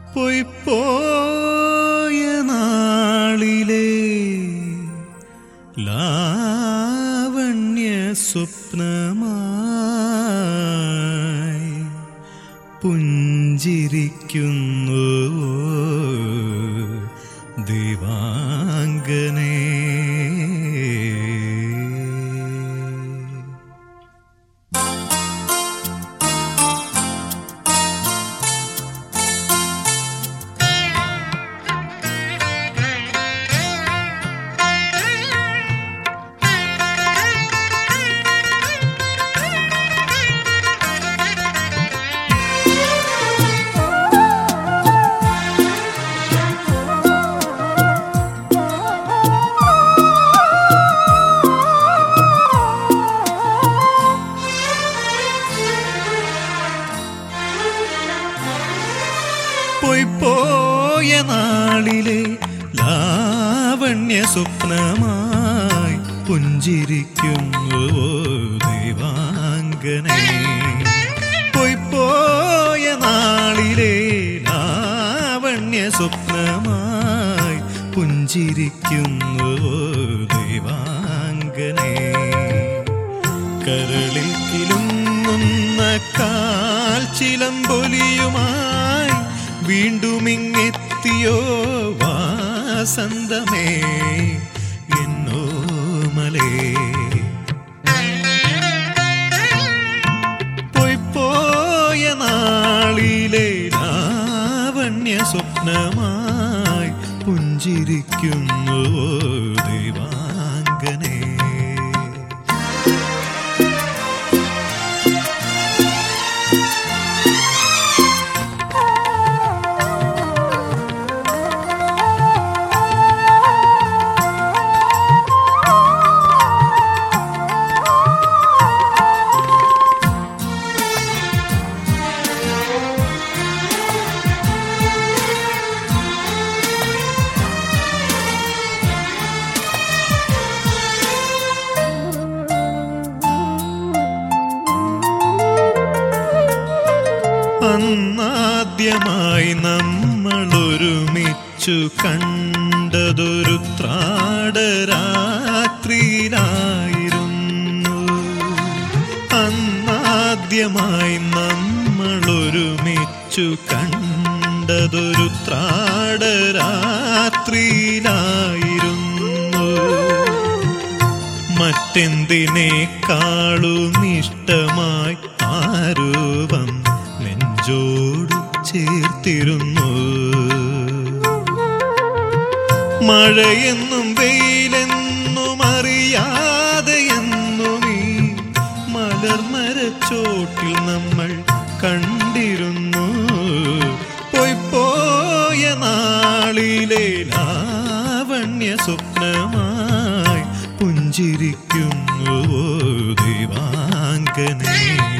പോയി പോയ നാളിലെ ലാവണ്യ സ്വപ്നമായി പുഞ്ചിരിക്കുന്നു ദിവാംഗനേ പോയി പോയ നാളിലെ ലാവണ്യ സ്വപ്നമായി പുഞ്ചിരിക്കുന്നു ദൈവാംഗനെ പോയി പോയ നാളിലെ ലാവണ്യ സ്വപ്നമായി പുഞ്ചിരിക്കുന്നു ദൈവാംഗനെ കരളിൽ കിലുങ്ങുന്ന കാൽച്ചിലമ്പൊലിയുമായി വീണ്ടും ഇങ്ങെത്തിയോ വാസന്തമേ എന്നോ മലേ പോയി പോയ നാളിലെ ലാവണ്യ സ്വപ്നമായി പുഞ്ചിരിക്കുന്നു ദൈവാംഗനേ അന്നാദ്യമായി നമ്മൾ ഒരുമിച്ചു കണ്ടതൊരു ത്രാടരാത്രിയിലായിരുന്നു അന്നാദ്യമായി നമ്മൾ ഒരുമിച്ചു കണ്ടതൊരു ത്രാടരാത്രിയിലായിരുന്നു മറ്റെന്തിനേക്കാളും ഇഷ്ടമായി ആരൂപം നെഞ്ചോട് ചേർത്തിരുന്നു മഴയെന്നും വെയിലെന്നും അറിയാതെ എന്നും ഈ മലർമരച്ചോട്ടിൽ നമ്മൾ കണ്ടിരുന്നു പോയി പോയ നാളിലെ ലാവണ്യ സ്വപ്നമായി പുഞ്ചിരിക്കുന്നു ദൈവാംഗനേ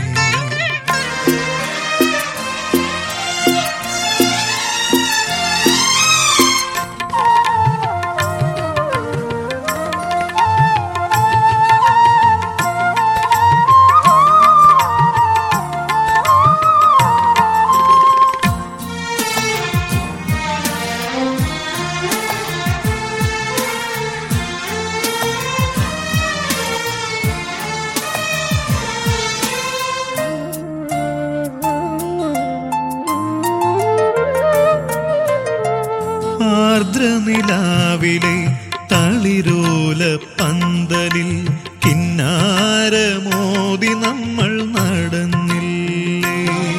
ആർദ്രനിലാവിലെ തളിരോല പന്തലിൽ കിന്നാരമോതി നമ്മൾ നടന്നില്ലേ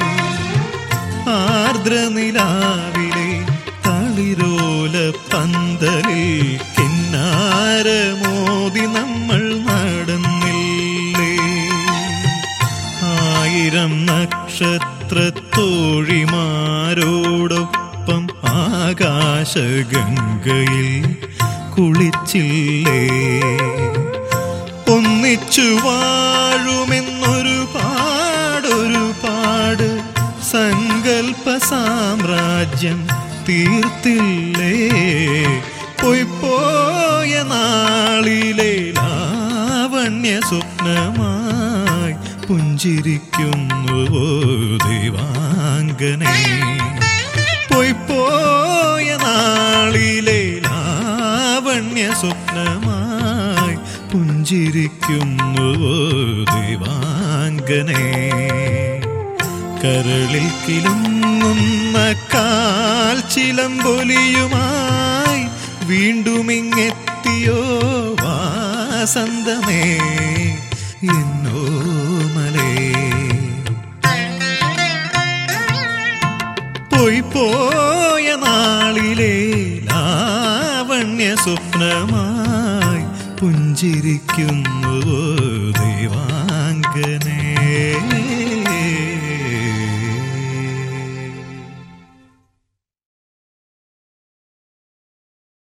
ആർദ്രനിലാവിലെ തളിരോല പന്തലിൽ കിന്നാരമോതി നമ്മൾ നടന്നില്ലേ ആയിരം നക്ഷത്രത്തോഴിമാരോടൊപ്പം ആകാശഗംഗയിൽ കുളിച്ചില്ലേ ഒന്നിച്ചു വാഴുമെന്നൊരു പാടൊരു പാട് സങ്കൽപ്പ സാമ്രാജ്യം തീർത്തില്ലേ പോയി പോയ നാളിലെ ലാവണ്യ സ്വപ്നമായി പുഞ്ചിരിക്കുന്നു ദൈവാംഗനെ പോയി പോയ നാളിലെ ലാവണ്യ സ്വപ്നമായി പുഞ്ചിരിക്കുന്നുവോ ദൈവാംഗനേ കരളിൽ കിലുങ്ങുന്ന കാൽ ചിലമ്പൊലിയുമായി വീണ്ടും ഇങ്ങെത്തിയോ വാസന്തമേ എന്നോ മലേ പോയി പോയ നാളിലെ ലാവണ്യ സ്വപ്നമായി പുഞ്ചിരിക്കുന്നു ദൈവാംഗനേ